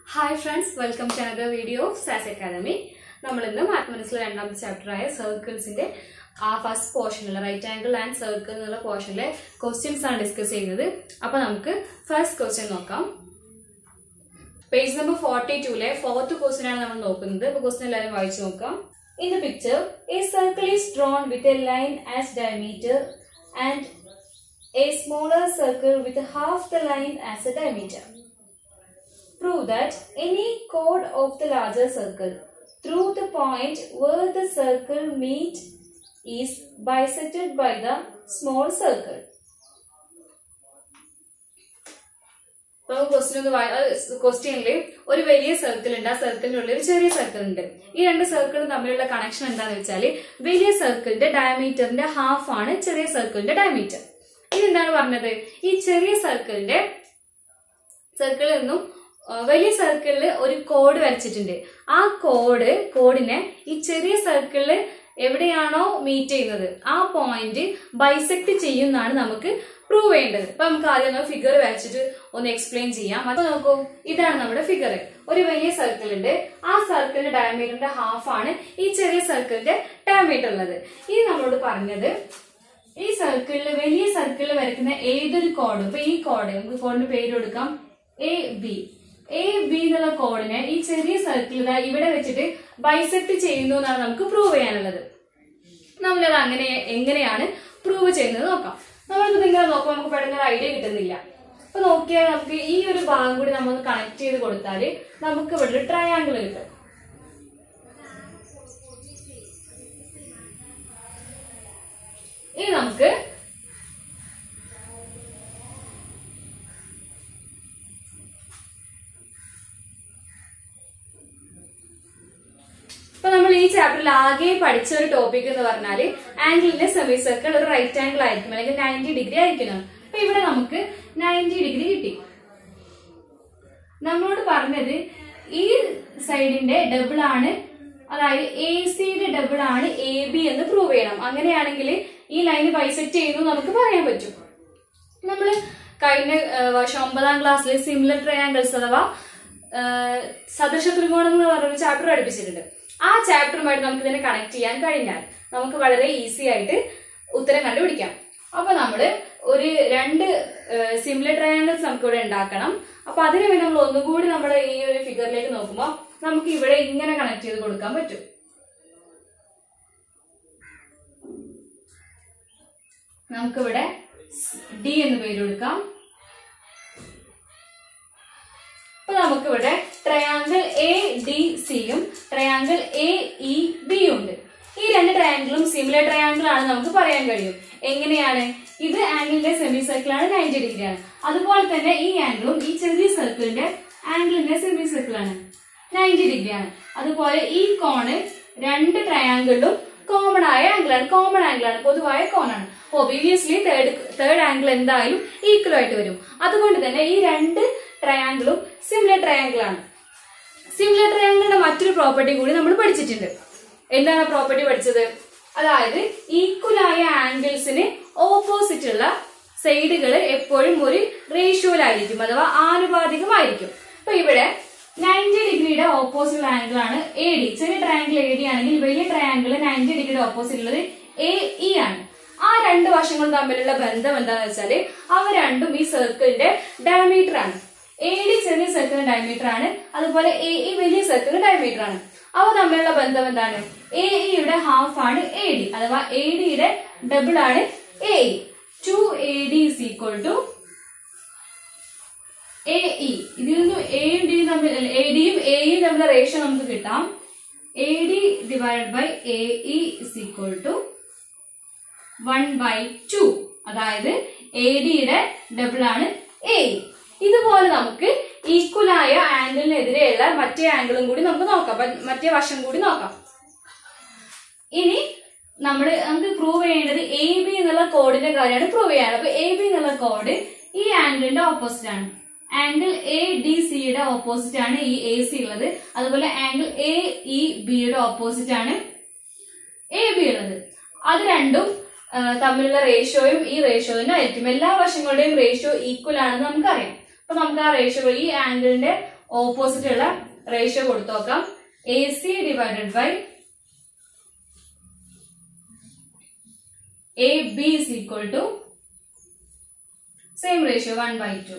Hi friends welcome to another video of Sas academy നമ്മൾ ഇന്ന് മാത്മറ്റിക്സിലെ രണ്ടാമത്തെ ചാപ്റ്ററായ സർക്കിൾസിന്റെ ആ ഫസ്റ്റ് പോർഷനിലെ റൈറ്റ് ആംഗിൾ ആൻഡ് സർക്കിൾ എന്നുള്ള പോർഷനിലെ ക്വസ്റ്റ്യൻസ് ആണ് ഡിസ്കസ് ചെയ്യുന്നത് അപ്പൊ നമുക്ക് ഫസ്റ്റ് ക്വസ്റ്റ്യൻ നോക്കാം പേജ് നമ്പർ ഫോർട്ടി ടൂലെ ഫോർത്ത് ക്വസ്റ്റ്യൻ ആണ് നമ്മൾ നോക്കുന്നത് അപ്പൊ ക്വസ്റ്റ്യൻ എല്ലാവരും വായിച്ചു നോക്കാം in the picture a circle is drawn with a line as diameter and a smaller circle with half the line as a diameter Prove that any chord of the larger circle through the point where the circle meet is bisected by the small circle. Question ഒന്ന് ക്വസ്റ്റ്യനിൽ ഒരു വലിയ circle ഉണ്ട് ആ സർക്കിളിനുള്ളിൽ ഒരു ചെറിയ circle ഉണ്ട് ഈ രണ്ട് സർക്കിളും തമ്മിലുള്ള കണക്ഷൻ എന്താണെന്ന് വെച്ചാൽ വലിയ സർക്കിളിന്റെ ഡയമീറ്ററിന്റെ ഹാഫ് ആണ് ചെറിയ സർക്കിളിന്റെ ഡയമീറ്റർ ഇതെന്താണ് പറഞ്ഞത് ഈ ചെറിയ സർക്കിളിന്റെ സർക്കിളിൽ നിന്നും ആ, വലിയ സർക്കിളിൽ ഒരു കോഡ് വരച്ചിട്ടുണ്ട് ആ കോഡ് കോഡിനെ ഈ ചെറിയ സർക്കിളിൽ എവിടെയാണോ മീറ്റ് ചെയ്യുന്നത് ആ പോയിന്റ് ബൈസെക്ട് ചെയ്യുന്നതാണ് നമുക്ക് പ്രൂവ് ചെയ്യേണ്ടത് അപ്പൊ നമുക്ക് ആദ്യം ഫിഗർ വരച്ചിട്ട് ഒന്ന് എക്സ്പ്ലെയിൻ ചെയ്യാം അപ്പൊ നോക്കൂ ഇതാണ് നമ്മുടെ ഫിഗർ ഒരു വലിയ സർക്കിൾ ഉണ്ട് ആ സർക്കിളിന്റെ ഡയമീറ്ററിന്റെ ഹാഫ് ആണ് ഈ ചെറിയ സർക്കിളിന്റെ ഡയമീറ്റർ ഉള്ളത് ഇത് നമ്മളോട് പറഞ്ഞത് ഈ സർക്കിളിൽ വലിയ സർക്കിളിൽ വരയ്ക്കുന്ന ഏതൊരു കോഡും ഇപ്പൊ ഈ കോഡ് നമുക്ക് കോഡിന് പേര് കൊടുക്കാം എ ബി എ ബി എന്നുള്ള കോഡിനെ ഈ ചെറിയ സർക്കിൾ ഇവിടെ വെച്ചിട്ട് ബൈസെക്ട് ചെയ്യുന്നു എന്നാണ് നമുക്ക് പ്രൂവ് ചെയ്യാനുള്ളത് നമ്മളത് അങ്ങനെ എങ്ങനെയാണ് പ്രൂവ് ചെയ്യുന്നത് നോക്കാം നമ്മൾക്ക് ഇങ്ങനെ നോക്കുമ്പോൾ നമുക്ക് പെട്ടെന്ന് ഒരു ഐഡിയ കിട്ടുന്നില്ല അപ്പൊ നോക്കിയാൽ നമുക്ക് ഈ ഒരു ഭാഗം കൂടി നമ്മൾ കണക്ട് ചെയ്ത് കൊടുത്താൽ നമുക്ക് ഇവിടെ ഒരു ട്രയാങ്കിൾ കിട്ടും ഇനി നമുക്ക് അപ്പൊ നമ്മൾ ഈ ചാപ്റ്ററിൽ ആകെ പഠിച്ച ഒരു ടോപ്പിക് എന്ന് പറഞ്ഞാല് ആംഗിളിന്റെ സെമി സർക്കിൾ ഒരു റൈറ്റ് ആംഗിൾ ആയിരിക്കും അല്ലെങ്കിൽ നയൻറ്റി ഡിഗ്രി ആയിരിക്കണം അപ്പൊ ഇവിടെ നമുക്ക് നയൻറ്റി ഡിഗ്രി കിട്ടി നമ്മളോട് പറഞ്ഞത് ഈ സൈഡിന്റെ ഡബിൾ ആണ് അതായത് എ സിയുടെ ഡബിൾ ആണ് എ ബി എന്ന് പ്രൂവ് ചെയ്യണം അങ്ങനെയാണെങ്കിൽ ഈ ലൈന് ബൈസെക്ട് ചെയ്യുന്നു നമുക്ക് പറയാൻ പറ്റും നമ്മൾ കഴിഞ്ഞ ആ, വർഷം ഒമ്പതാം ക്ലാസ്സിൽ സിമിലർ ട്രയാങ്കിൾസ് അഥവാ ആ, സദൃശ ത്രികോണങ്ങൾ എന്ന് പറഞ്ഞൊരു ചാപ്റ്റർ പഠിപ്പിച്ചിട്ടുണ്ട് ആ ചാപ്റ്ററുമായിട്ട് നമുക്ക് ഇതിനെ കണക്ട് ചെയ്യാൻ കഴിഞ്ഞാൽ നമുക്ക് വളരെ ഈസി ആയിട്ട് ഉത്തരം കണ്ടുപിടിക്കാം അപ്പൊ നമ്മള് ഒരു രണ്ട് സിമിലർ ട്രയാങ്കിൾസ് നമുക്ക് ഇവിടെ ഉണ്ടാക്കണം അപ്പൊ അതിനു വേണ്ടി നമ്മൾ ഒന്നുകൂടി നമ്മുടെ ഈ ഒരു ഫിഗറിലേക്ക് നോക്കുമ്പോൾ നമുക്ക് ഇവിടെ ഇങ്ങനെ കണക്ട് ചെയ്ത് കൊടുക്കാൻ പറ്റും നമുക്കിവിടെ ഡി എന്ന് പേര് കൊടുക്കാം അപ്പൊ നമുക്കിവിടെ ട്രയാങ്കിൾ എ ഡി സിയും ട്രയാങ്കിൾ എ ഇ ബിയും ഉണ്ട് ഈ രണ്ട് ട്രയാങ്കിളും സിമിലർ ട്രയാങ്കിൾ ആണ് നമുക്ക് പറയാൻ കഴിയും എങ്ങനെയാണ് ഇത് ആംഗിളിന്റെ സെമി സർക്കിൾ ആണ് നയൻറ്റി ഡിഗ്രി ആണ് അതുപോലെ തന്നെ ഈ ആംഗിളും ഈ ചെറിയ സർക്കിളിന്റെ ആംഗിളിന്റെ സെമി സർക്കിൾ ആണ് നയൻറ്റി ഡിഗ്രി ആണ് അതുപോലെ ഈ കോണ് രണ്ട് ട്രയാങ്കിളിലും കോമൺ ആയ ആംഗിൾ ആണ് കോമൺ ആംഗിൾ ആണ് പൊതുവായ കോണാണ് ഒബീവിയസ്ലി തേർഡ് തേർഡ് ആംഗിൾ എന്തായാലും ഈക്വൽ ആയിട്ട് വരും അതുകൊണ്ട് തന്നെ ഈ രണ്ട് ട്രയാങ്കിളും സിമിലർ ട്രയാങ്കിൾ ആണ് സിമിലർ ട്രയാങ്കിളിന്റെ മറ്റൊരു പ്രോപ്പർട്ടി കൂടി നമ്മൾ പഠിച്ചിട്ടുണ്ട് എന്താണ് പ്രോപ്പർട്ടി പഠിച്ചത് അതായത് ഈക്വൽ ആയ ആംഗിൾസിന് ഓപ്പോസിറ്റ് ഉള്ള സൈഡുകൾ എപ്പോഴും ഒരു റേഷ്യോയിലായിരിക്കും അഥവാ ആനുപാതികമായിരിക്കും അപ്പൊ ഇവിടെ നയൻറ്റി ഡിഗ്രിയുടെ ഓപ്പോസിറ്റ് ആംഗിൾ ആണ് എ ഡി ചെറിയ ട്രയാങ്കിൾ എ ഡി ആണെങ്കിൽ വലിയ ട്രയാങ്കിൾ നയൻറ്റി ഡിഗ്രിയുടെ ഓപ്പോസിറ്റ് ഉള്ളത് എ ഇ ആണ് ആ രണ്ട് വശങ്ങളും തമ്മിലുള്ള ബന്ധം എന്താണെന്ന് വെച്ചാല് അവ രണ്ടും ഈ സർക്കിളിന്റെ ഡയമീറ്റർ ആണ് എ ഡി ചെറിയ സർക്കിളിന്റെ ഡയമീറ്റർ ആണ് അതുപോലെ എ ഇ വലിയ സർക്കിളിന്റെ ഡയമീറ്റർ ആണ് അവ തമ്മിലുള്ള ബന്ധം എന്താണ് എ ഇയുടെ ഹാഫ് ആണ് എ ഡി അഥവാ എ ഡിയുടെ ഡബിൾ ആണ് A E two A D is equal to A E ഇതിൽ നിന്നും എയും ഡിയും തമ്മിൽ എ ഡിയും എയും തമ്മിലുള്ള റേഷ്യോ നമുക്ക് കിട്ടാം A D divide by A E is equal to one by two അതായത് എ ഡിയുടെ ഡബിൾ ആണ് എ ഇതുപോലെ നമുക്ക് ഈക്വൽ ആയ ആംഗിളിനെതിരെയുള്ള മറ്റേ ആംഗിളും കൂടി നമുക്ക് നോക്കാം അപ്പൊ മറ്റേ വശം കൂടി നോക്കാം ഇനി നമ്മൾ നമുക്ക് പ്രൂവ് ചെയ്യേണ്ടത് എ ബി എന്നുള്ള കോഡിന്റെ കാര്യമാണ് പ്രൂവ് ചെയ്യാറ് അപ്പൊ എ ബി എന്നുള്ള കോഡ് ഈ ആംഗിളിന്റെ ഓപ്പോസിറ്റ് ആണ് ആംഗിൾ എ ഡി സിയുടെ ഓപ്പോസിറ്റ് ആണ് ഈ എ സി ഉള്ളത് അതുപോലെ ആംഗിൾ എ ഇ ബിയുടെ ഓപ്പോസിറ്റ് ആണ് എ ബി ഉള്ളത് അത് രണ്ടും ആ, തമ്മിലുള്ള റേഷ്യോയും ഈ റേഷ്യോ തന്നെ ആയിരിക്കും എല്ലാ വശങ്ങളുടെയും റേഷ്യോ ഈക്വൽ ആണെന്ന് നമുക്കറിയാം അപ്പൊ നമുക്ക് ആ റേഷ്യോ ഈ ആംഗിളിന്റെ ഓപ്പോസിറ്റ് ഉള്ള റേഷ്യോ കൊടുത്തു നോക്കാം A C divided by A B is equal to same ratio one by two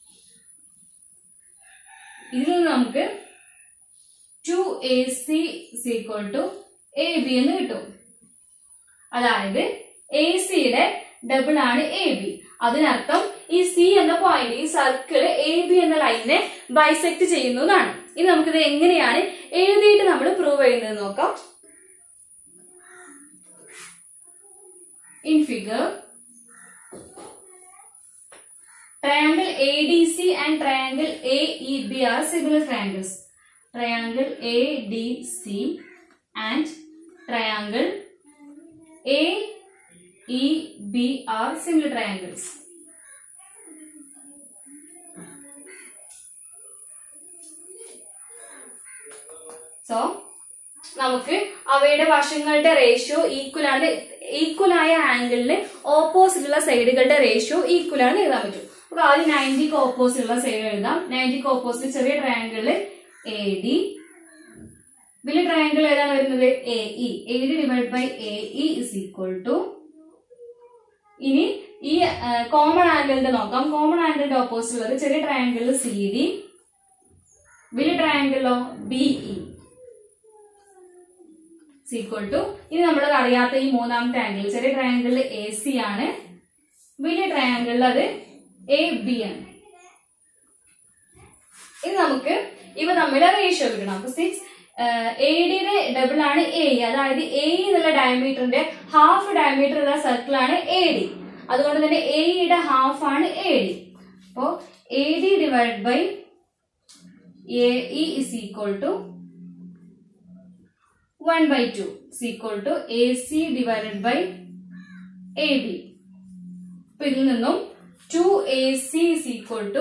ഇതിൽ നിന്ന് നമുക്ക് two A C is equal to A B എന്ന് കിട്ടും അതായത് എ സിയുടെ ഡബിൾ ആണ് എ ബി അതിനർത്ഥം ഈ സി എന്ന പോയിന്റ് ഈ സർക്കിള് എ ബി എന്ന ലൈനിനെ ബൈസെക്ട് ചെയ്യുന്നു എന്നാണ് ഇനി നമുക്കിത് എങ്ങനെയാണ് എഴുതിയിട്ട് നമ്മൾ പ്രൂവ് ചെയ്യുന്നത് നോക്കാം in figure triangle ADC and triangle AEB are similar triangles. Triangle ADC and triangle AEB are similar triangles. So നമുക്ക് അവയുടെ വശങ്ങളുടെ റേഷ്യോ ഈക്വൽ ആണ് ഈക്വൽ ആയ ആംഗിളിന് ഓപ്പോസിറ്റ് ഉള്ള സൈഡുകളുടെ റേഷ്യോ ഈക്വൽ ആണ് എഴുതാൻ പറ്റും അപ്പൊ ആദ്യം നയൻറ്റിക്ക് ഓപ്പോസിറ്റ് ഉള്ള സൈഡ് എഴുതാം നയൻറ്റിക്ക് ഓപ്പോസിറ്റ് ചെറിയ ട്രയാങ്കിളില് എ ഡി വലിയ ട്രയാങ്കിൾ ഏതാണ് വരുന്നത് A E A D divide by A E is equal to ഇനി ഈ കോമൺ ആംഗിളിന്റെ നോക്കാം കോമൺ ആംഗിളിന്റെ ഓപ്പോസിറ്റ് ഉള്ളത് ചെറിയ ട്രയാങ്കിളിൽ സി ഡി വലിയ ട്രയാങ്കിളിലോ ബി ഇ ഈക്വൽ ടു ഇനി നമ്മൾ അറിയാത്ത ഈ മൂന്നാമത്തെ ആംഗിൾ ചെറിയ ട്രയാങ്കിളിൽ എ സി ആണ് വലിയ ട്രയാങ്കിളിൽ അത് എ ബി ആണ് ഇനി നമുക്ക് ഇവ തമ്മിലെ റേഷ്യോ കിട്ടണം അപ്പൊ സിക്സ് എ ഡിയുടെ ഡബിൾ ആണ് എ അതായത് എ എന്നുള്ള ഡയമീറ്ററിന്റെ ഹാഫ് ഡയമീറ്റർ ഉള്ള സർക്കിൾ ആണ് എ ഡി അതുകൊണ്ട് തന്നെ എയുടെ ഹാഫ് ആണ് എ ഡി അപ്പോ A D divide by A E is equal to one by two is equal to A C divided by A B അപ്പൊ ഇതിൽ നിന്നും two A C is equal to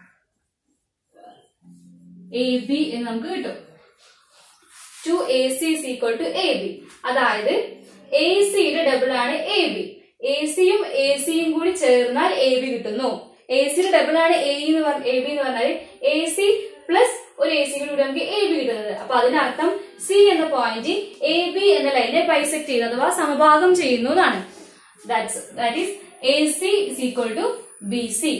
A B എന്ന് നമുക്ക് കിട്ടും two A C is equal to A B അതായത് A സിയുടെ double ആണ് A B A സിയും എ സിയും കൂടി ചേർന്നാൽ എ ബി കിട്ടുന്നു എ സിയുടെ ഡബിൾ ആണ് എ എന്ന് പറഞ്ഞ എ ബി എന്ന് പറഞ്ഞാൽ എ സി പ്ലസ് ഒരു എ സി കൂടി നമുക്ക് എ ബി കിട്ടുന്നത് അപ്പൊ അതിനർത്ഥം സി എന്ന പോയിന്റ് എ ബി എന്ന ലൈനെ ബൈസെക്ട് ചെയ്യുന്നു അഥവാ സമഭാഗം ചെയ്യുന്നു എന്നാണ് that's that is A C is equal to B C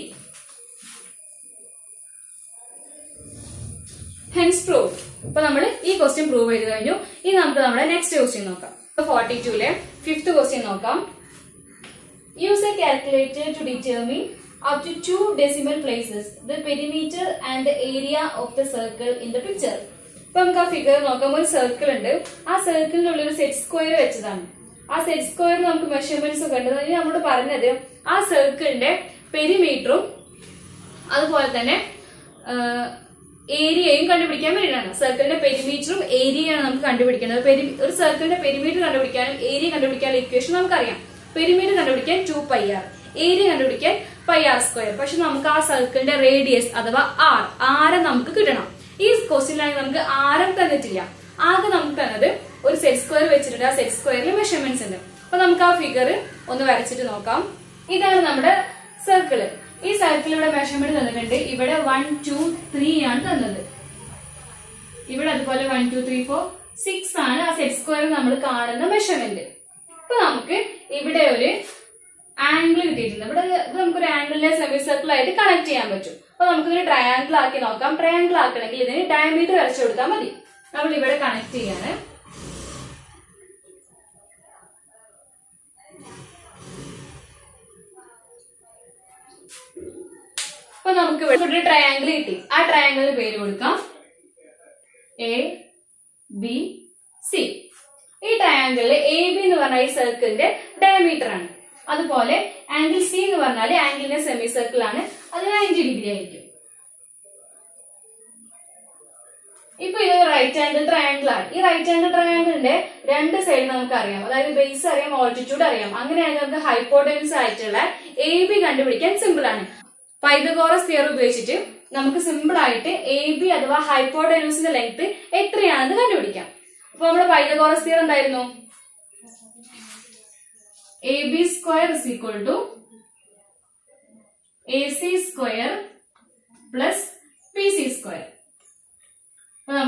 hence prove ഇപ്പൊ നമ്മൾ ഈ ക്വസ്റ്റ്യൻ പ്രൂവ് ചെയ്ത് കഴിഞ്ഞു ഇനി നമുക്ക് നമ്മുടെ നെക്സ്റ്റ് ക്വസ്റ്റ്യൻ നോക്കാം ഫോർട്ടി ടൂലെ ഫിഫ്ത് ക്വസ്റ്റ്യൻ നോക്കാം use a calculator to determine up to two decimal places the perimeter and the area of the circle in the picture ഇപ്പൊ നമുക്ക് ആ ഫിഗർ നോക്കാം ഒരു സർക്കിൾ ഉണ്ട് ആ സർക്കിളിനുള്ള ഒരു സെറ്റ് സ്ക്വയർ വെച്ചതാണ് ആ സെറ്റ് സ്ക്വയർ നമുക്ക് മെഷർമെന്റ്സ് ഒക്കെ ഉണ്ട് അതിന് നമ്മളോട് പറഞ്ഞത് ആ സർക്കിളിന്റെ പെരിമീറ്ററും അതുപോലെ തന്നെ ഏരിയയും കണ്ടുപിടിക്കാൻ വേണ്ടിയിട്ടാണ് സർക്കിളിന്റെ പെരിമീറ്ററും ഏരിയയാണ് നമുക്ക് കണ്ടുപിടിക്കേണ്ടത് പെരി- ഒരു സർക്കിളിന്റെ പെരിമീറ്റർ കണ്ടുപിടിക്കാനും ഏരിയ കണ്ടുപിടിക്കാനും ഇക്വേഷൻ നമുക്കറിയാം പെരിമീറ്റർ കണ്ടുപിടിക്കാൻ ടു പൈ ആർ ഏരിയ കണ്ടുപിടിക്കാൻ പൈ ആർ സ്ക്വയർ പക്ഷെ നമുക്ക് ആ സർക്കിളിന്റെ റേഡിയസ് അഥവാ ആർ ആരം നമുക്ക് കിട്ടണം ഈ ക്വസ്റ്റ്യനിലാണെങ്കിൽ നമുക്ക് ആരം തന്നിട്ടില്ല ആകെ നമുക്ക് തന്നത് ഒരു സെറ്റ് സ്ക്വയർ വെച്ചിട്ടുണ്ട് ആ സെറ്റ് സ്ക്വയറിൽ മെഷർമെന്റ്സ് ഉണ്ട് അപ്പൊ നമുക്ക് ആ ഫിഗർ ഒന്ന് വരച്ചിട്ട് നോക്കാം ഇതാണ് നമ്മുടെ സർക്കിള് ഈ സർക്കിൾ ഇവിടെ മെഷർമെന്റ് തന്നിട്ടുണ്ട് ഇവിടെ വൺ ടു ത്രീ ആണ് തന്നത് ഇവിടെ അതുപോലെ one two three four six ആണ് ആ സെറ്റ് സ്ക്വയർ നമ്മൾ കാണുന്ന മെഷർമെന്റ് ഇപ്പൊ നമുക്ക് ഇവിടെ ഒരു ആംഗിൾ കിട്ടിയിട്ടുണ്ട് ഇവിടെ ഇത് നമുക്കൊരു ആംഗിളിനെ സെമി സർക്കിൾ ആയിട്ട് കണക്ട് ചെയ്യാൻ പറ്റും അപ്പൊ നമുക്കിതൊരു ട്രയാംഗിൾ ആക്കി നോക്കാം ട്രയാംഗിൾ ആക്കണമെങ്കിൽ ഇതിന് ഡയമീറ്റർ വരച്ചു കൊടുത്താൽ മതി നമ്മൾ ഇവിടെ കണക്ട് ചെയ്യാണ് അപ്പൊ നമുക്ക് ഇവിടെ ഒരു ട്രയാംഗിൾ കിട്ടി ആ ട്രയാംഗിളിന് പേര് കൊടുക്കാം എ ബി സി ഈ ട്രയാംഗിളിൽ എ ബി എന്ന് പറഞ്ഞ ഈ സർക്കിളിന്റെ ഡയമീറ്റർ ആണ് അതുപോലെ ആംഗിൾ സി എന്ന് പറഞ്ഞാൽ ആംഗിളിന്റെ സെമി സർക്കിൾ ആണ് അത് നയൻറ്റി ഡിഗ്രി ആയിരിക്കും ഇപ്പൊ ഇത് റൈറ്റ് ആംഗിൾ ട്രയാംഗിൾ ആണ് ഈ റൈറ്റ് ആംഗിൾ ട്രയാംഗിളിന്റെ രണ്ട് സൈഡ് നമുക്ക് അറിയാം അതായത് ബേസ് അറിയാം ഓൾട്ടിറ്റ്യൂഡ് അറിയാം അങ്ങനെയാണെങ്കിൽ നമുക്ക് ഹൈപ്പോട്ടൻസ് ആയിട്ടുള്ള എ ബി കണ്ടുപിടിക്കാൻ സിമ്പിൾ ആണ് പൈതഗോറസ് തിയർ ഉപയോഗിച്ചിട്ട് നമുക്ക് സിമ്പിൾ ആയിട്ട് എ ബി അഥവാ ഹൈപ്പോട്ടൻസിന്റെ ലെങ്ത് എത്രയാണെന്ന് കണ്ടുപിടിക്കാം അപ്പൊ നമ്മുടെ പൈതഗോറസ് തിയർ എന്തായിരുന്നു A B square is equal to A C square plus P C square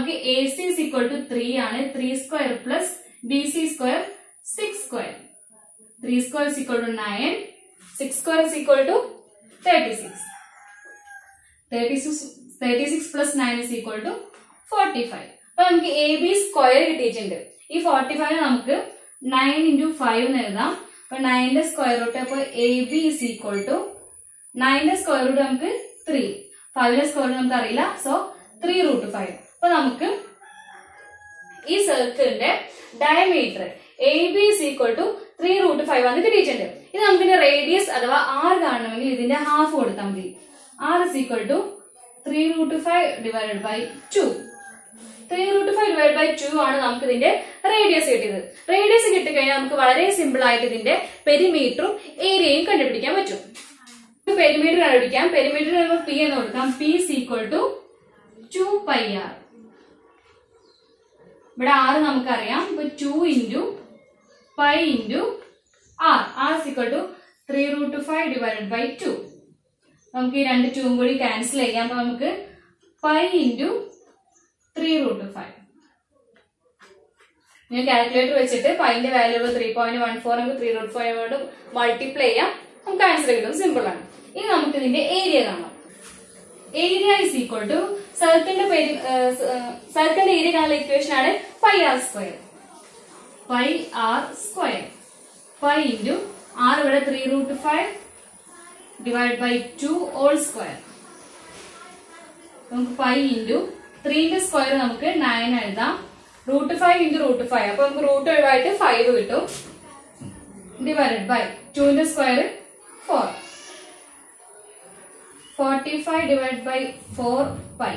നമുക്ക് A C is equal to three ആണ് three square plus B C square six square three square is equal to nine six square is equal to thirty six thirty six thirty six plus nine is equal to forty five അപ്പൊ നമുക്ക് A B square കിട്ടിയിട്ടുണ്ട് ഈ forty five നമുക്ക് nine into five എന്ന് എഴുതാം അപ്പൊ നയന്റെ square root അപ്പൊ A B is equal to നയന്റെ സ്ക്വയർ റൂട്ട് നമുക്ക് ത്രീ ഫൈവിന്റെ സ്ക്വയർ റൂട്ട് നമുക്ക് അറിയില്ല സോ ത്രീ റൂട്ട് ഫൈവ് അപ്പൊ നമുക്ക് ഈ സർക്കിളിന്റെ diameter A B is equal to three root five ആണ് കിട്ടിയിട്ടുണ്ട് ഇത് നമുക്ക് റേഡിയസ് അഥവാ ആർ കാണണമെങ്കിൽ ഇതിന്റെ ഹാഫ് കൊടുത്താൽ മതി R is equal to three root five divided by two three root five divide by two ആണ് നമുക്ക് ഇതിന്റെ റേഡിയസ് കിട്ടിയത് റേഡിയസ് കിട്ടിക്കഴിഞ്ഞാൽ നമുക്ക് വളരെ സിമ്പിൾ ആയിട്ട് ഇതിന്റെ പെരിമീറ്ററും ഏരിയയും കണ്ടുപിടിക്കാൻ പറ്റും പെരിമീറ്റർ കണ്ടുപിടിക്കാം പെരിമീറ്റർ നമുക്ക് പി എന്ന് കൊടുക്കാം P is equal to two pi R ഇവിടെ ആറ് നമുക്കറിയാം ഇപ്പൊ two into pi into R R is equal to three root five divided by two നമുക്ക് ഈ രണ്ട് ടൂവും കൂടി ക്യാൻസൽ ചെയ്യാം അപ്പൊ നമുക്ക് pi into three root five ഞാൻ കാൽക്കുലേറ്റർ വെച്ചിട്ട് പൈന്റെ value three point one four നമുക്ക് ത്രീ റൂട്ട് ഫൈവ് കൊണ്ട് മൾട്ടിപ്ലൈ ചെയ്യാം നമുക്ക് ആൻസർ കിട്ടും സിമ്പിൾ ആണ് ഇനി നമുക്ക് ഇതിന്റെ ഏരിയ കാണാം ഏരിയ ഇസ് ഈക്വൽ ടു സർക്കിളിന്റെ പേര് സർക്കിളിന്റെ ഏരിയ കാണുന്ന ഇക്വേഷൻ ആണ് pi R square pi R square pi into R ഇവിടെ three root five divide by two all square നമുക്ക് പൈ ഇൻറ്റു ത്രീന്റെ സ്ക്വയർ നമുക്ക് നയൻ എഴുതാം root five into root five അപ്പൊ നമുക്ക് റൂട്ട് ഒഴിവായിട്ട് ഫൈവ് കിട്ടും ഡിവൈഡഡ് ബൈ ടുവിന്റെ square four forty five divide by four pi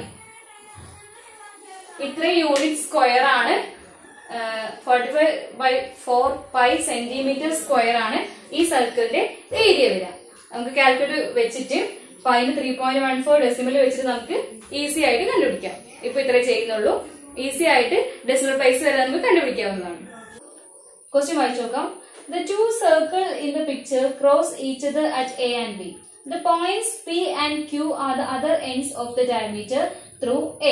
ഇത്രയും യൂണിറ്റ് സ്ക്വയർ ആണ് forty five by four pi centimetre square ആണ് ഈ സർക്കിളിന്റെ ഏരിയ വരിക നമുക്ക് കാൽക്കുലേറ്റർ വെച്ചിട്ട് പൈന് three point one four decimal വെച്ചിട്ട് നമുക്ക് ഈസി ആയിട്ട് കണ്ടുപിടിക്കാം ഇപ്പൊ ഇത്രേ ചെയ്യുന്നുള്ളൂ ഈസി ആയിട്ട് ഡെസിമൽ പ്രൈസ് വരെ നമുക്ക് കണ്ടുപിടിക്കാവുന്നതാണ് ക്വസ്റ്റ്യൻ വായിച്ചു നോക്കാം The two circle in the picture cross each other at A and B. The points P and Q are the other ends of the diameter through A.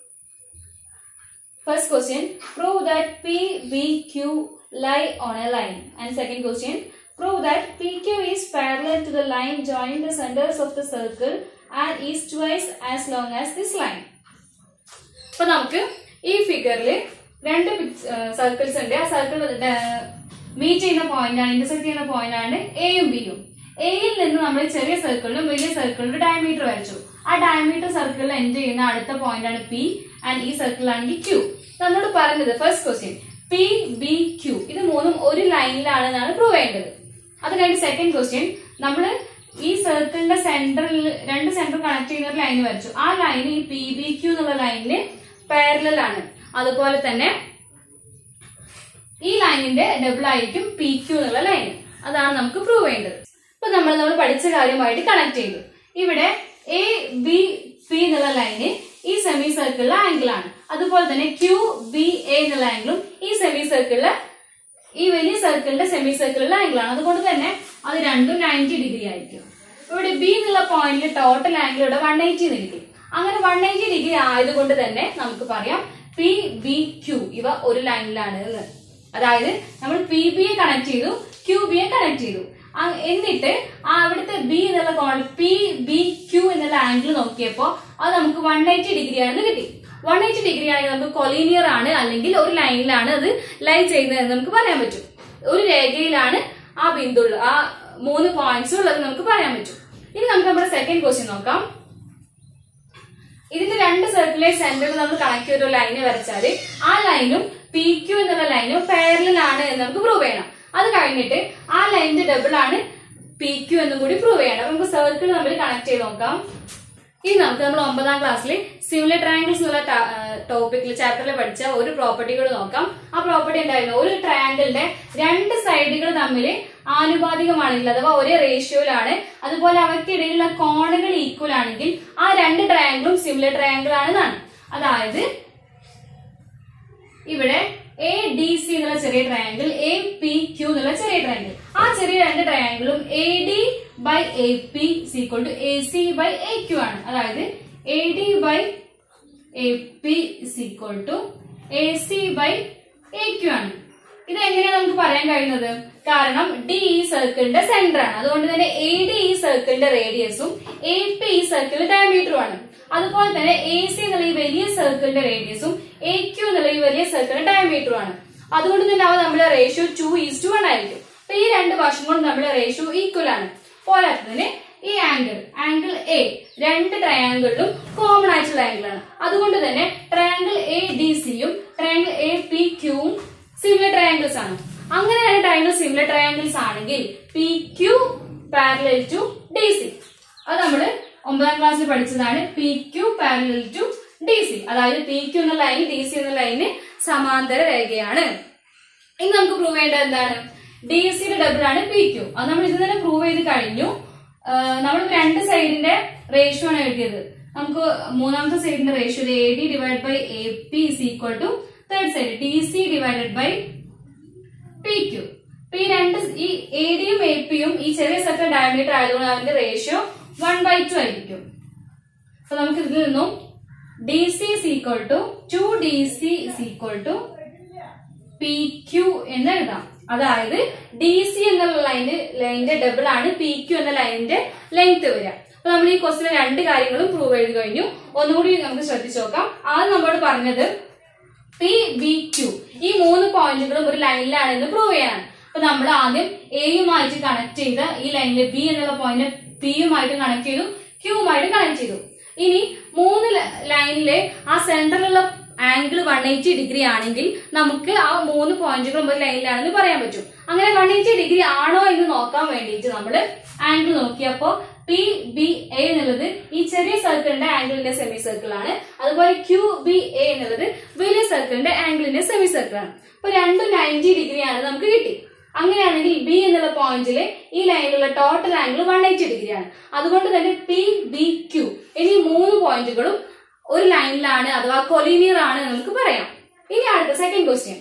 First question, prove that P, B, Q lie on a line. And second question, prove that PQ is parallel to the line joining the centers of the circle and is twice as long as this line. അപ്പൊ നമുക്ക് ഈ ഫിഗറിൽ രണ്ട് circles ഉണ്ട് ആ circle meet ചെയ്യുന്ന point ആണ് intersect ചെയ്യുന്ന പോയിന്റ് ആണ് എയും ബിയും എയിൽ നിന്ന് നമ്മൾ ചെറിയ സർക്കിളിലും വലിയ സർക്കിളിലും ഡയമീറ്റർ വരച്ചു ആ ഡയമീറ്റർ സർക്കിളിൽ എൻഡ് ചെയ്യുന്ന അടുത്ത പോയിന്റ് ആണ് പി ആൻഡ് ഈ സർക്കിളാണെങ്കിൽ ക്യൂ നമ്മളോട് പറഞ്ഞത് first question P B Q ഇത് മൂന്നും ഒരു ലൈനിലാണെന്നാണ് പ്രൂവ് ചെയ്യേണ്ടത് അത് കഴിഞ്ഞ് സെക്കൻഡ് ക്വസ്റ്റ്യൻ നമ്മൾ ഈ സർക്കിളിന്റെ സെന്ററിൽ രണ്ട് സെന്റർ കണക്ട് ചെയ്യുന്ന ഒരു ലൈൻ വരച്ചു ആ ലൈൻ ഈ പി ബി ക്യൂ എന്നുള്ള ലൈനിന് പാരലൽ ആണ് അതുപോലെ തന്നെ ഈ ലൈനിന്റെ ഡബിൾ ആയിരിക്കും പി ക്യൂ എന്നുള്ള ലൈൻ അതാണ് നമുക്ക് പ്രൂവ് ചെയ്യേണ്ടത് ഇപ്പൊ നമ്മൾ നമ്മൾ പഠിച്ച കാര്യമായിട്ട് കണക്ട് ചെയ്തു ഇവിടെ എ ബി പി എന്നുള്ള ലൈന് ഈ സെമി സർക്കിളിലെ ആംഗിൾ ആണ് അതുപോലെ തന്നെ ക്യൂ ബി എ എന്നുള്ള ആംഗിളും ഈ സെമി സർക്കിളിലെ ഈ വലിയ സർക്കിളിന്റെ സെമി സർക്കിളിലെ ആംഗിൾ ആണ് അതുകൊണ്ട് തന്നെ അത് രണ്ടും നയൻറ്റി ഡിഗ്രി ആയിരിക്കും ഇവിടെ ബി എന്നുള്ള പോയിന്റിൽ ടോട്ടൽ ആംഗിൾ ഇവിടെ വൺ എയ്റ്റി കിട്ടി അങ്ങനെ വൺ എയ്റ്റി ഡിഗ്രി ആയതുകൊണ്ട് തന്നെ നമുക്ക് പറയാം പി ബി ക്യൂ ഇവ ഒരു ലൈനിലാണ് എന്ന് അതായത് നമ്മൾ പി ബി യെ കണക്ട് ചെയ്തു ക്യൂ ബി യെ കണക്ട് ചെയ്തു ആ- എന്നിട്ട് ആ അവിടുത്തെ ബി എന്നുള്ള കോൺ പി ബി ക്യൂ എന്നുള്ള ആംഗിൾ നോക്കിയപ്പോ അത് നമുക്ക് വൺ എയ്റ്റി ഡിഗ്രി ആണെന്ന് കിട്ടി വൺ എയ്റ്റി ഡിഗ്രി ആയി നമുക്ക് കൊലീനിയർ ആണ് അല്ലെങ്കിൽ ഒരു ലൈനിലാണ് അത് ലൈൻ ചെയ്യുന്നതെന്ന് നമുക്ക് പറയാൻ പറ്റും ഒരു രേഖയിലാണ് ആ ബിന്ദു ഉള്ളത് ആ മൂന്ന് പോയിന്റ്സ് ഉള്ളത് നമുക്ക് പറയാൻ പറ്റും ഇനി നമുക്ക് നമ്മുടെ സെക്കൻഡ് ക്വസ്റ്റ്യൻ നോക്കാം ഇതിന്റെ രണ്ട് സർക്കിളിലെ സെന്ററിൽ നമ്മൾ കണക്ട് ചെയ്ത ഒരു ലൈന് വരച്ചാല് ആ ലൈനും പി ക്യു എന്നുള്ള ലൈനും പാരലൽ ആണ് എന്ന് നമുക്ക് പ്രൂവ് ചെയ്യണം അത് കഴിഞ്ഞിട്ട് ആ ലൈനിന്റെ ഡബിൾ ആണ് പി ക്യു എന്നും കൂടി പ്രൂവ് ചെയ്യണം അപ്പൊ നമുക്ക് സർക്കിൾ തമ്മിൽ കണക്ട് ചെയ്ത് നോക്കാം ഇനി നമുക്ക് നമ്മൾ ഒമ്പതാം ക്ലാസ്സിൽ സിമിലർ ട്രയാങ്കിൾസ് എന്നുള്ള ടോപ്പിക്കിൽ ചാപ്റ്ററിൽ പഠിച്ച ഒരു പ്രോപ്പർട്ടി കൂടി നോക്കാം ആ പ്രോപ്പർട്ടി ഉണ്ടായിരുന്നു ഒരു ട്രയാങ്കിളിന്റെ രണ്ട് സൈഡുകൾ തമ്മിൽ ആനുപാതികമാണെങ്കിൽ അഥവാ ഒരേ റേഷ്യോയിലാണ് അതുപോലെ അവയ്ക്കിടയിലുള്ള കോണുകൾ ഈക്വൽ ആണെങ്കിൽ ആ രണ്ട് ട്രയാങ്കിളും സിമിലർ ട്രയാങ്കിൾ ആണെന്നാണ് അതായത് ഇവിടെ എ ഡി സി എന്നുള്ള ചെറിയ ട്രയാങ്കിൾ എ പി ക്യൂ എന്നുള്ള ചെറിയ ട്രയാങ്കിൾ ആ ചെറിയ രണ്ട് ട്രയാങ്കിളും A D by A P is equal to A C by A Q ആണ് അതായത് A D by A P is equal to A C by A Q ആണ് ഇത് എങ്ങനെയാണ് നമുക്ക് പറയാൻ കഴിയുന്നത് കാരണം ഡി ഈ സർക്കിളിന്റെ സെന്റർ ആണ് അതുകൊണ്ട് തന്നെ എ ഡി ഈ സർക്കിളിന്റെ റേഡിയസും എ പി ഈ സർക്കിളിന്റെ ഡയമീറ്ററും ആണ് അതുപോലെ തന്നെ എ സി എന്നുള്ള ഈ വലിയ സർക്കിളിന്റെ റേഡിയസും എ ക്യു എന്നുള്ള ഈ വലിയ സർക്കിളിന്റെ ഡയമീറ്ററും ആണ് അതുകൊണ്ട് തന്നെ അവ നമ്മുടെ ratio two is two one ആയിരിക്കും അപ്പൊ ഈ രണ്ട് വശങ്ങളും നമ്മുടെ റേഷ്യോ ഈക്വൽ ആണ് പോരാത്തതിന് ഈ ആംഗിൾ ആംഗിൾ എ രണ്ട് ട്രയാങ്കിളിലും കോമൺ ആയിട്ടുള്ള ആംഗിൾ ആണ് അതുകൊണ്ട് തന്നെ ട്രയാങ്കിൾ എ ഡി സിയും ട്രയാങ്കിൾ എ പി ക്യൂവും സിമിലർ ട്രയാങ്കിൾസ് ആണ് അങ്ങനെയാണ് ട്രയാങ്കിൾ സിമിലർ ട്രയാങ്കിൾസ് ആണെങ്കിൽ P Q parallel to D C അത് നമ്മൾ ഒമ്പതാം ക്ലാസ്സിൽ പഠിച്ചതാണ് P Q parallel to D C അതായത് പി ക്യൂ എന്ന ലൈൻ ഡി സി എന്ന ലൈന് സമാന്തര രേഖയാണ് ഇനി നമുക്ക് പ്രൂവ് ചെയ്യേണ്ടത് എന്താണ് ഡി സിയുടെ ഡബിൾ ആണ് പി ക്യൂ അത് നമ്മൾ ഇത് തന്നെ പ്രൂവ് ചെയ്ത് കഴിഞ്ഞു നമ്മൾ രണ്ട് സൈഡിന്റെ റേഷ്യോ ആണ് എഴുതിയത് നമുക്ക് മൂന്നാമത്തെ സൈഡിന്റെ ratio A D divide by A P is equal to third side D C divided by P Q ഈ രണ്ട് ഈ എ ഡിയും എ പിയും ഈ ചെറിയ സർക്കിൾ ഡയമീറ്റർ ആയതുകൊണ്ട് അതിന്റെ റേഷ്യോ വൺ ബൈ ടു ആയിരിക്കും അപ്പൊ നമുക്ക് ഇതിൽ നിന്നും D C is equal to two D C is equal to P Q എന്ന് എഴുതാം അതായത് ഡി സി എന്നുള്ള ലൈന് ലൈനിന്റെ ഡബിൾ ആണ് പി ക്യൂ എന്ന ലൈനിന്റെ ലെങ്ത് വരിക അപ്പൊ നമ്മൾ ഈ ക്വസ്റ്റിലെ രണ്ട് കാര്യങ്ങളും പ്രൂവ് ചെയ്ത് കഴിഞ്ഞു ഒന്നുകൂടി നമുക്ക് ശ്രദ്ധിച്ചു നോക്കാം ആദ്യം നമ്മളോട് പറഞ്ഞത് പി ബി ക്യൂ ഈ മൂന്ന് പോയിന്റുകളും ഒരു ലൈനിലാണെന്ന് പ്രൂവ് ചെയ്യാനാണ് അപ്പൊ നമ്മൾ ആദ്യം എയുമായിട്ട് കണക്ട് ചെയ്ത് ഈ ലൈനിലെ ബി എന്നുള്ള പോയിന്റ് പിയുമായിട്ട് കണക്ട് ചെയ്തു ക്യൂവുമായിട്ട് കണക്ട് ചെയ്തു ഇനി മൂന്ന് ലൈനിലെ ആ സെന്ററിലുള്ള ആംഗിൾ വൺ എയ്റ്റി ഡിഗ്രി ആണെങ്കിൽ നമുക്ക് ആ മൂന്ന് പോയിന്റുകളും ഒരു ലൈനിലാണെന്ന് പറയാൻ പറ്റും അങ്ങനെ വൺ എയ്റ്റി ഡിഗ്രി ആണോ എന്ന് നോക്കാൻ വേണ്ടിയിട്ട് നമ്മൾ ആംഗിൾ നോക്കിയപ്പോ പി ബി എ എന്നുള്ളത് ഈ ചെറിയ സർക്കിളിന്റെ ആംഗിളിന്റെ സെമി സർക്കിൾ ആണ് അതുപോലെ ക്യൂ ബി എ എന്നുള്ളത് വലിയ സർക്കിളിന്റെ ആംഗിളിന്റെ സെമി സർക്കിൾ ആണ് അപ്പൊ രണ്ടും നയൻറ്റി ഡിഗ്രി ആണ് നമുക്ക് കിട്ടി അങ്ങനെയാണെങ്കിൽ ബി എന്നുള്ള പോയിന്റിലെ ഈ ലൈനിലുള്ള total angle one eighty degree ആണ് അതുകൊണ്ട് തന്നെ പി ബി ക്യൂ എന്നീ മൂന്ന് പോയിന്റുകളും ഒരു ലൈനിലാണ് അഥവാ കൊലീനിയർ ആണ് എന്ന് നമുക്ക് പറയാം ഇനി അടുത്ത സെക്കൻഡ് ക്വസ്റ്റ്യൻ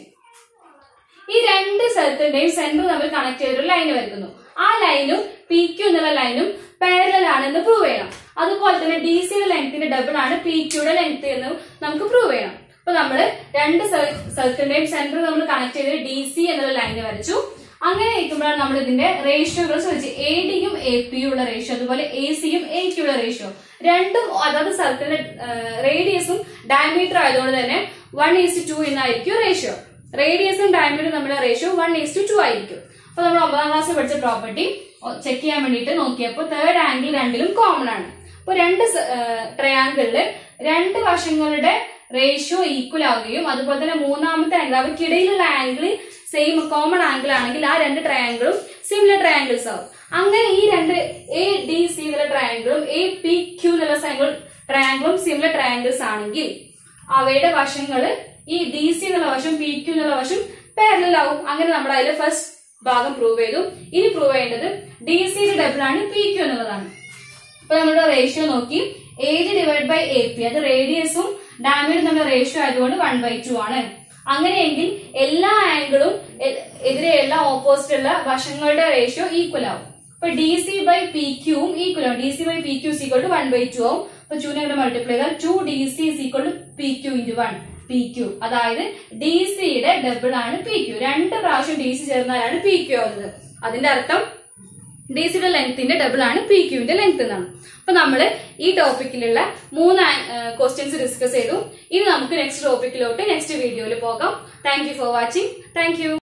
ഈ രണ്ട് സർക്കിളിന്റെയും സെന്റർ തമ്മിൽ കണക്ട് ചെയ്തൊരു ലൈൻ വരുന്നു ആ ലൈനും പി ക്യൂ എന്നുള്ള ലൈനും പാരലൽ ആണെന്ന് പ്രൂവ് ചെയ്യണം അതുപോലെ തന്നെ ഡി സിയുടെ ലെങ്ത്തിന്റെ ഡബിൾ ആണ് പി ക്യൂയുടെ ലെങ്ത് എന്ന് നമുക്ക് പ്രൂവ് ചെയ്യണം അപ്പൊ നമ്മൾ രണ്ട് സർക്കിളിന്റെയും സെന്റർ നമ്മൾ കണക്ട് ചെയ്ത് ഡി സി എന്നുള്ള ലൈന് വരച്ചു അങ്ങനെ ഇരിക്കുമ്പോഴാണ് നമ്മൾ ഇതിന്റെ റേഷ്യോകൾ ശ്രദ്ധിച്ച് എ ഡിയും എ പിയും ഉള്ള റേഷ്യോ അതുപോലെ എ സിയും എ ക്യൂള്ള റേഷ്യോ രണ്ടും അതായത് സർക്കിളിന്റെ റേഡിയസും ഡയമീറ്റർ ആയതുകൊണ്ട് തന്നെ വൺ ഈസ് ടു എന്നായിരിക്കും റേഷ്യോ റേഡിയസും ഡയമീറ്ററും നമ്മുടെ റേഷ്യോ വൺ ഈസ് ടു ആയിരിക്കും അപ്പൊ നമ്മൾ ഒമ്പതാം ക്ലാസ്സിൽ പഠിച്ച പ്രോപ്പർട്ടി ചെക്ക് ചെയ്യാൻ വേണ്ടിയിട്ട് നോക്കിയപ്പോൾ തേർഡ് ആംഗിൾ രണ്ടിലും കോമൺ ആണ് അപ്പൊ രണ്ട് ട്രയാങ്കിളില് രണ്ട് വശങ്ങളുടെ റേഷ്യോ ഈക്വൽ ആവുകയും അതുപോലെ തന്നെ മൂന്നാമത്തെ ആംഗിൾ അവയ്ക്കിടയിലുള്ള ആംഗിൾ സെയിം കോമൺ ആംഗിൾ ആണെങ്കിൽ ആ രണ്ട് ട്രയാങ്കിളും സിമിലർ ട്രയാങ്കിൾസ് ആവും അങ്ങനെ ഈ രണ്ട് എ ഡി സി എന്നുള്ള ട്രയാങ്കിളും എ പി ക്യൂ എന്നുള്ള സൈങ്കിൾ ട്രയാങ്കിളും സിമിലർ ട്രയാങ്കിൾസ് ആണെങ്കിൽ അവയുടെ വശങ്ങള് ഈ ഡി സി എന്നുള്ള വശം പി ക്യൂ എന്നുള്ള വശം പാരലൽ ആവും അങ്ങനെ നമ്മൾ അതിൽ ഫസ്റ്റ് ഭാഗം പ്രൂവ് ചെയ്തു ഇനി പ്രൂവ് ചെയ്യേണ്ടത് ഡി സിയുടെ ഡബിൾ ആണ് പി ക്യൂ എന്നുള്ളതാണ് അപ്പൊ നമ്മുടെ റേഷ്യോ നോക്കി A D divide by A P അത് റേഡിയസും ഡയമീറ്ററും നമ്മുടെ റേഷ്യോ ആയതുകൊണ്ട് വൺ ബൈ ടു ആണ് അങ്ങനെയെങ്കിൽ എല്ലാ ആംഗിളും എതിരെയുള്ള ഓപ്പോസിറ്റ് ഉള്ള വശങ്ങളുടെ റേഷ്യോ ഈക്വൽ ആവും അപ്പൊ ഡി സി ബൈ പി ക്യൂവും ഈക്വൽ ആവും D C by P Q equal to one by two ആവും അപ്പൊ ടു ഞങ്ങളുടെ മൾട്ടിപ്ലൈ ചെയ്താൽ two D C is equal to P Q into one P Q അതായത് D സിയുടെ ഡബിൾ ആണ് P Q രണ്ട് പ്രാവശ്യം ഡി സി ചേർന്നാലാണ് പി ക്യൂ ആവുന്നത് അതിന്റെ അർത്ഥം ഡി സിയുടെ ലെങ്ത്തിന്റെ ഡബിൾ ആണ് പി ക്യൂവിന്റെ ലെങ്ത് എന്നാണ് അപ്പൊ നമ്മൾ ഈ ടോപ്പിക്കിലുള്ള മൂന്ന് ക്വസ്റ്റ്യൻസ് ഡിസ്കസ് ചെയ്തു ഇനി നമുക്ക് നെക്സ്റ്റ് ടോപ്പിക്കിലോട്ട് നെക്സ്റ്റ് വീഡിയോയിൽ പോകാം thank you for watching thank U